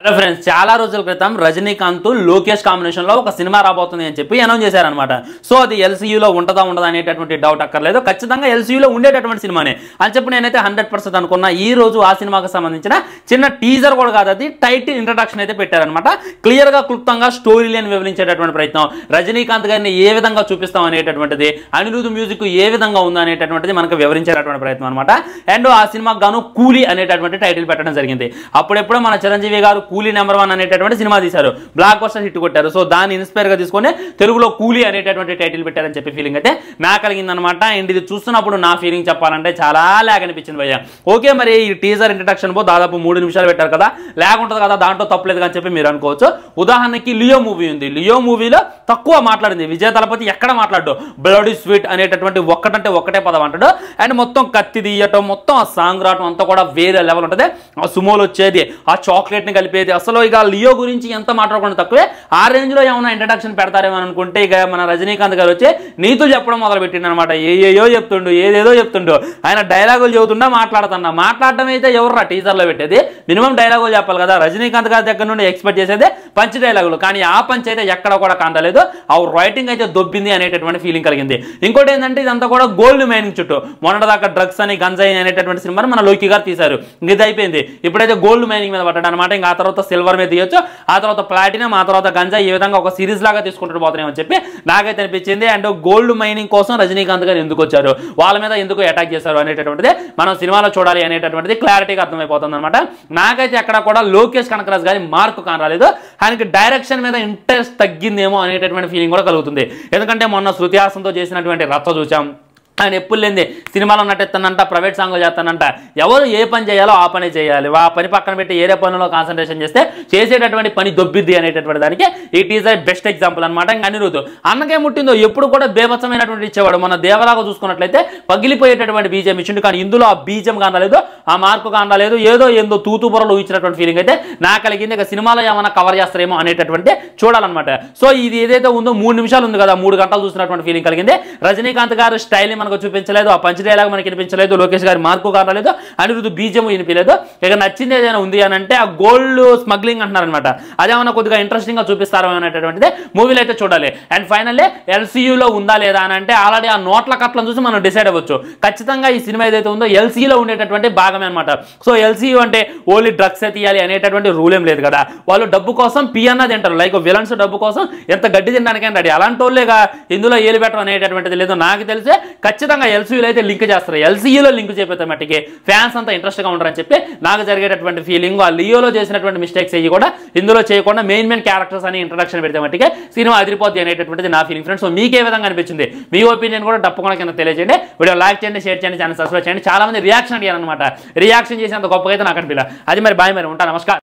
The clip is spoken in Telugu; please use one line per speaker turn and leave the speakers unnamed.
హలో ఫ్రెండ్స్ చాలా రోజుల క్రితం రజనీకాంత్ లోకేష్ కాంబినేషన్ లో ఒక సినిమా రాబోతుంది అని చెప్పి అనౌన్స్ చేశారనమాట సో అది ఎల్సీయూలో ఉంటుందా ఉండదా అనేటటువంటి డౌట్ అక్కర్లేదు ఖచ్చితంగా ఎల్సీయూలో ఉండేటటువంటి సినిమానే అని చెప్పి నేనైతే హండ్రెడ్ పర్సెంట్ అనుకున్నా ఈ రోజు ఆ సినిమాకి సంబంధించిన చిన్న టీజర్ కూడా కాదు అది టైటిల్ ఇంట్రడక్షన్ అయితే పెట్టారనమాట క్లియర్ గా క్లుప్తంగా స్టోరీ లేని వివరించేటటువంటి ప్రయత్నం రజనీకాంత్ గారిని ఏ విధంగా చూపిస్తాం అనేటటువంటిది అనిరుద్ధ్ మ్యూజిక్ ఏ విధంగా ఉంది అనేటటువంటిది మనకు వివరించేటటువంటి ప్రయత్నం అనమాట అండ్ ఆ సినిమాకు గాను కూలీ అనేటటువంటి టైటిల్ పెట్టడం జరిగింది అప్పుడెప్పుడో మన చిరంజీవి గారు కూలీ నెంబర్ వన్ అనేటటువంటి సినిమా తీశారు బ్లాక్ బస్టర్ హిట్ కొట్టారు సో దాన్ని ఇన్స్పైర్ గా తీసుకొని తెలుగులో కూలీ అనేటటువంటి టైటిల్ పెట్టారని చెప్పి ఫీలింగ్ అయితే నాకు కలిగిందనమాట అండ్ ఇది చూస్తున్నప్పుడు నా ఫీలింగ్ చెప్పాలంటే చాలా లాగ్ అనిపించింది భయ్య ఓకే మరి ఈ టీజర్ ఇంట్రడక్షన్ పో దాదాపు మూడు నిమిషాలు పెట్టారు కదా లాగ్ ఉంటుంది కదా దాంట్లో తప్పలేదు అని చెప్పి మీరు అనుకోవచ్చు ఉదాహరణకి లియో మూవీ ఉంది లియో మూవీలో తక్కువ మాట్లాడింది విజయ తలపతి ఎక్కడ మాట్లాడు బ్లడీ స్వీట్ అనేటటువంటి ఒక్కటంటే ఒక్కటే పదం అంటాడు అండ్ మొత్తం కత్తి తీయటం మొత్తం ఆ సాంగ్ రావటం అంతా కూడా వేరే లెవెల్ ఉంటుంది ఆ సుమోలు వచ్చేది ఆ చాక్లెట్ ని కలిపేది అసలు ఇక లియో గురించి ఎంత మాట్లాడకుండా తక్కువే ఆ రేంజ్ లో ఏమైనా ఇంట్రడక్షన్ పెడతారేమో అని అనుకుంటే ఇక మన రజనీకాంత్ గారు వచ్చి నీతులు చెప్పడం మొదలు పెట్టిండు అనమాట ఏయేయో చెప్తుండు ఏదేదో చెప్తుండు ఆయన డైలాగులు చెబుతుండా మాట్లాడుతున్నా మాట్లాడటం అయితే ఎవర్రా టీజర్ లో పెట్టేది మినిమం డైలాగులు చెప్పాలి కదా రజనీకాంత్ గారి దగ్గర నుండి ఎక్స్పెక్ట్ చేసేది పంచ్ డైలాగులు కానీ ఆ పంచ్ అయితే ఎక్కడ కూడా కాంటలేదు ఆ రైటింగ్ అయితే దొబ్బింది అనేటటువంటి ఫీలింగ్ కలిగింది ఇంకోటి ఏంటంటే ఇదంతా కూడా గోల్డ్ మైనింగ్ చుట్టూ మొన్నటిదాకా డ్రగ్స్ అని గంజాయి అనేటటువంటి సినిమాని మన లోకి గారు తీశారు ఇంక ఇది అయిపోయింది ఇప్పుడైతే గోల్డ్ మైనింగ్ మీద పడ్డాడు అనమాట ఇంకా ఆ తర్వాత సిల్వర్ మీద తీయొచ్చు ఆ తర్వాత ప్లాటినం ఆ తర్వాత గంజాయి ఈ విధంగా ఒక సిరీస్ లాగా తీసుకుంటూ పోతున్నామని చెప్పి నాకైతే అనిపించింది అండ్ గోల్డ్ మైనింగ్ కోసం రజనీకాంత్ గారు ఎందుకు వచ్చారు వాళ్ళ మీద ఎందుకు అటాక్ చేశారు అనేటటువంటిది మనం సినిమాలో చూడాలి అనేటటువంటిది క్లారిటీగా అర్థమైపోతుంది అనమాట నాకైతే ఎక్కడ కూడా లోకేష్ కనకరాజ్ గారి మార్కు కానరాలేదు ఆయనకి డైరెక్షన్ మీద ఇంట్రెస్ట్ తగ్గిందేమో అనేటటువంటి ఫీలింగ్ కూడా కలుగుతుంది ఎందుకంటే మొన్న శృతి హాసన్తో చేసినటువంటి రచ్చ చూసాం ఆయన ఎప్పుడు లేనిది సినిమాలో నటిస్తానంట ప్రైవేట్ సాంగ్లో చేస్తానంట ఎవరు ఏ పని చేయాలో ఆ పని చేయాలి ఆ పని పక్కన పెట్టి ఏరే పనుల్లో కాన్సన్ట్రేషన్ చేస్తే చేసేటటువంటి పని దొబ్బిద్ది అనేటటువంటి దానికి ఈ టీజర్ బెస్ట్ ఎగ్జాంపుల్ అనమాట ఇంకా అనిరుద్ధు అన్నకే ముట్టిందో ఎప్పుడు కూడా బేభత్సమైనటువంటి ఇచ్చేవాడు మన దేవలాగా చూసుకున్నట్లయితే పగిలిపోయేటటువంటి బీజం ఇచ్చిండు కానీ ఇందులో ఆ బీజం కానలేదు ఆ మార్కు కానలేదు ఏదో ఏందో తూతూ పొరలు ఇచ్చినటువంటి ఫీలింగ్ అయితే నాకు కలిగింది ఇక సినిమాలో ఏమైనా కవర్ చేస్తారేమో అనేటటువంటి చూడాలన్నమాట సో ఇది ఏదైతే ఉందో మూడు నిమిషాలు ఉంది కదా మూడు గంటలు చూసినటువంటి ఫీలింగ్ కలిగింది రజనీకాంత్ గారు స్టైల్ మనకు చూపించలేదు ఆ పంచ్ డైలాగ్ మనకి వినిపించలేదు లోకేష్ గారి మార్కు కానలేదు అనిరుద్ధు బీజం వినిపించలేదు ఇక నచ్చింది ఏదైనా ఉంది అని అంటే ఆ గోల్డ్ స్మగ్లింగ్ అంటున్నారనమాట అదేమన్నా కొద్దిగా ఇంట్రెస్టింగ్ గా చూపిస్తారో అనేటటువంటిది మూవీలో అయితే చూడాలి అండ్ ఫైనల్లీ ఎల్సీయూలో ఉందా లేదా అని అంటే ఆల్రెడీ ఆ నోట్ల కట్లను చూసి మనం డిసైడ్ అవ్వచ్చు ఖచ్చితంగా ఈ సినిమా ఏదైతే ఉందో ఎల్సీలో ఉండేటటువంటి భాగమే అనమాట సో ఎల్సీయూ అంటే ఓన్లీ డ్రగ్స్ తీయాలి అనేటటువంటి రూల్ ఏం లేదు కదా వాళ్ళు డబ్బు కోసం పి అన్నది తింటారు లైక్ విలన్స్ డబ్బు కోసం ఎంత గడ్డి తినడానికైనా రెడీ అలాంటి వాళ్ళేగా ఇందులో ఏలు పెట్టడం అనేటటువంటిది లేదు నాకు తెలిసే ఖచ్చితంగా ఎల్సీయూలో అయితే లింక్ చేస్తారు ఎల్సీయూలో లింక్ చేపితే మట్టికి ఫ్యాన్స్ అంతా ఇంట్రెస్ట్గా ఉంటారని చెప్పి నాకు జరిగేటటువంటి ఫీలింగ్ ఆ లియోలో చేసినటువంటి మిస్టేక్స్ అయ్యి కూడా ఇందులో చేయకుండా మెయిన్ మెయిన్ క్యారెక్టర్స్ అని ఇంట్రడక్షన్ పెడితే మట్టికి సినిమా అదిరిపోద్ది అనేటటువంటిది నా ఫీలింగ్ ఫ్రెండ్స్ సో మీకు ఏ విధంగా అనిపించింది మీ ఒపీనియన్ కూడా తప్పకుండా కింద తెలియజేయండి వీడియో లైక్ చేయండి షేర్ చేయండి ఛానల్ సబ్స్క్రైబ్ చేయండి చాలా మంది రియాక్షన్ అడిగారు అనమాట రియాక్షన్ చేసేంత గొప్పగా అయితే నాకు అనిపించలేదు అది మరి బాయ్ మరి ఉంటాను నమస్కారం